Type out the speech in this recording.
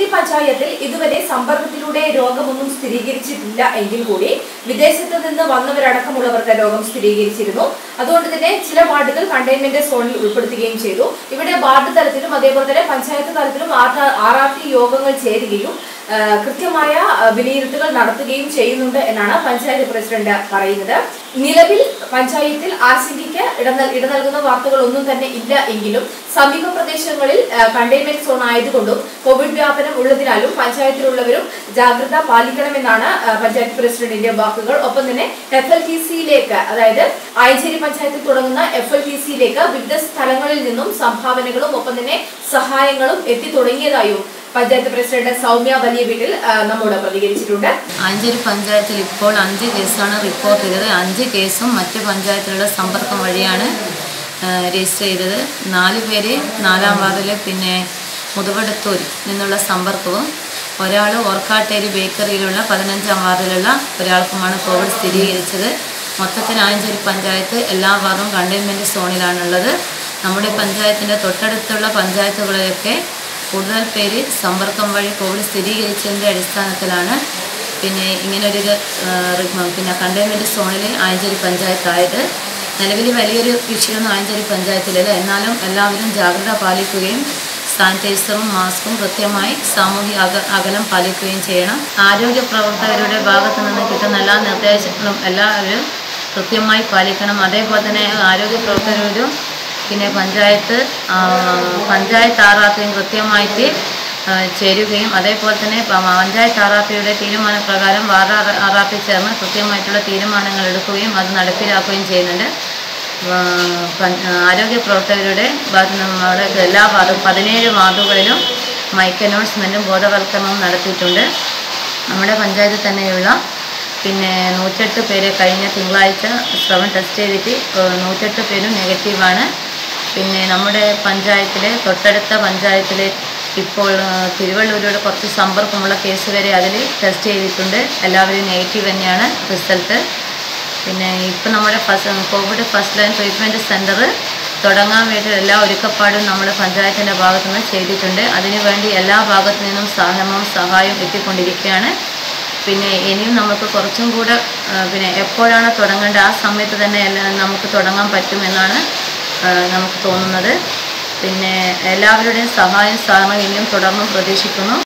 ആയഞ്ചേരി പഞ്ചായത്തിൽ ഇതുവരെ സമ്പർക്കത്തിലൂടെ രോഗമൊന്നും സ്ഥിരീകരിച്ചിട്ടില്ല എങ്കിൽ കൂടി വിദേശത്ത് നിന്ന് വന്നവരടക്കമുള്ളവർക്ക് രോഗം സ്ഥിരീകരിച്ചിരുന്നു അതുകൊണ്ട് തന്നെ ചില വാർഡുകൾ കണ്ടെയ്ൻമെന്റ് സോണിൽ ഉൾപ്പെടുത്തുകയും ചെയ്തു ഇവിടെ വാർഡ് തലത്തിലും അതേപോലെ തന്നെ പഞ്ചായത്ത് തലത്തിലും ആർ ആർ ടി യോഗങ്ങൾ ചേരുകയും ആ, കൃത്യമായ ആ, വിലയിരുത്തലുകൾ നടത്തുകയും ചെയ്യുന്നുണ്ട് എന്നാണ് പഞ്ചായത്ത് പ്രസിഡന്റ് പറയുന്നത് നിലവിൽ പഞ്ചായത്തിൽ ആശങ്കയ്ക്ക് ഇട നൽ- ഇട നൽകുന്ന വാർത്തകൾ ഒന്നും തന്നെ ഇല്ല എങ്കിലും സമീപ പ്രദേശങ്ങളിൽ കണ്ടെയ്ൻമെന്റ് സോൺ ആയതുകൊണ്ടും കോവിഡ് വ്യാപനം ഉള്ളതിനാലും പഞ്ചായത്തിലുള്ളവരും ജാഗ്രത പാലിക്കണമെന്നാണ് ആ, പഞ്ചായത്ത് പ്രസിഡന്റിന്റെ വാക്കുകൾ ഒപ്പം തന്നെ എഫ് എൽ ടി സിയിലേക്ക് അതായത് ആയഞ്ചേരി പഞ്ചായത്തിൽ തുടങ്ങുന്ന എഫ് എൽ ടി സിയിലേക്ക് വിവിധ സ്ഥലങ്ങളിൽ നിന്നും സംഭാവനകളും ഒപ്പം തന്നെ സഹായങ്ങളും എത്തി തുടങ്ങിയതായും പഞ്ചായത്ത് പ്രസിഡന്റ് സൗമ്യ വലിയ വീട്ടിൽ ആ, നമ്മോട് പ്രതികരിച്ചിട്ടുണ്ട് ആഞ്ചേരി പഞ്ചായത്തിൽ ഇപ്പോൾ അഞ്ച് കേസാണ് റിപ്പോർട്ട് ചെയ്തത് അഞ്ച് കേസും മറ്റ് പഞ്ചായത്തിലുള്ള സമ്പർക്കം വഴിയാണ് ആ, രജിസ്റ്റർ ചെയ്തത് നാല് പേര് നാലാം വാർഡിൽ പിന്നെ മുതുവടത്തൂർ നിന്നുള്ള സമ്പർക്കവും ഒരാൾ ഓർക്കാട്ടേരി ബേക്കറിയിലുള്ള പതിനഞ്ചാം വാർഡിലുള്ള ഒരാൾക്കുമാണ് കോവിഡ് സ്ഥിരീകരിച്ചത് മൊത്തത്തിൽ ആഞ്ചേരി പഞ്ചായത്ത് എല്ലാ ഭാഗവും കണ്ടെയ്ൻമെൻറ്റ് സോണിലാണുള്ളത് നമ്മുടെ പഞ്ചായത്തിൻ്റെ തൊട്ടടുത്തുള്ള പഞ്ചായത്തുകളിലൊക്കെ കൂടുതൽ പേര് സമ്പർക്കം വഴി കോവിഡ് സ്ഥിരീകരിച്ചതിൻ്റെ അടിസ്ഥാനത്തിലാണ് പിന്നെ ഇങ്ങനൊരു ആ, റി- പിന്നെ കണ്ടെയ്ൻമെൻറ്റ് സോണിൽ ആയഞ്ചേരി പഞ്ചായത്തായത് നിലവിൽ വലിയൊരു വിഷയമൊന്നും ആയഞ്ചേരി പഞ്ചായത്തിലില്ല എന്നാലും എല്ലാവരും ജാഗ്രത പാലിക്കുകയും സാനിറ്റൈസറും മാസ്കും കൃത്യമായി സാമൂഹിക അക അകലം പാലിക്കുകയും ചെയ്യണം ആരോഗ്യ പ്രവർത്തകരുടെ ഭാഗത്തു നിന്ന് കിട്ടുന്ന എല്ലാ നിർദ്ദേശങ്ങളും എല്ലാവരും കൃത്യമായി പാലിക്കണം അതേപോലെ തന്നെ ആരോഗ്യ പ്രവർത്തകരും പിന്നെ പഞ്ചായത്ത് ആ, പഞ്ചായത്ത് ആറാത്തെയും കൃത്യമായിട്ട് ആ, ചേരുകയും അതേപോലെ തന്നെ പ- പഞ്ചായത്ത് ആറാപ്പിയുടെ തീരുമാനപ്രകാരം വാർഡ് ആറാ- ആറാപ്പി ചേർന്ന് കൃത്യമായിട്ടുള്ള തീരുമാനങ്ങൾ എടുക്കുകയും അത് നടപ്പിലാക്കുകയും ചെയ്യുന്നുണ്ട് ആ, പ- ആരോഗ്യ പ്രവർത്തകരുടെ ഭാഗത്ത് നമ്മുടെ എല്ലാ വാർഡും പതിനേഴ് വാർഡുകളിലും മൈക്ക് അനൗൺസ്മെൻറ്റും ബോധവൽക്കരണവും നടത്തിയിട്ടുണ്ട് നമ്മുടെ പഞ്ചായത്തിൽ തന്നെയുള്ള പിന്നെ നൂറ്റെട്ട് പേര് കഴിഞ്ഞ തിങ്കളാഴ്ച ശ്രവൺ ടെസ്റ്റ് ചെയ്തിട്ട് ഏഹ്, നൂറ്റെട്ട് പേരും നെഗറ്റീവാണ് പിന്നെ നമ്മുടെ പഞ്ചായത്തിലെ തൊട്ടടുത്ത പഞ്ചായത്തിൽ ഇപ്പോൾ ഏഹ്, തിരുവള്ളൂരോട് കുറച്ച് സമ്പർക്കമുള്ള കേസ് വരെ അതിൽ ടെസ്റ്റ് ചെയ്തിട്ടുണ്ട് എല്ലാവരും നെഗറ്റീവ് തന്നെയാണ് റിസൾട്ട് പിന്നെ ഇപ്പം നമ്മുടെ first covid first line treatment centre തുടങ്ങാൻ വേണ്ടി എല്ലാ ഒരുക്കപ്പാടും നമ്മൾ പഞ്ചായത്തിൻ്റെ ഭാഗത്തു നിന്ന് ചെയ്തിട്ടുണ്ട് അതിനുവേണ്ടി എല്ലാ ഭാഗത്തു നിന്നും സഹകരണവും സഹായവും എത്തിക്കൊണ്ടിരിക്കുകയാണ് പിന്നെ ഇനിയും നമുക്ക് കുറച്ചും കൂടെ ആ, പിന്നെ എപ്പോഴാണ് തുടങ്ങേണ്ടത് ആ സമയത്ത് തന്നെ എല്ലാം നമുക്ക് തുടങ്ങാൻ പറ്റുമെന്നാണ് ആ, നമുക്ക് തോന്നുന്നത് പിന്നെ എല്ലാവരുടെയും സഹായം സഹകരണം ഇനിയും തുടർന്നും പ്രതീക്ഷിക്കുന്നു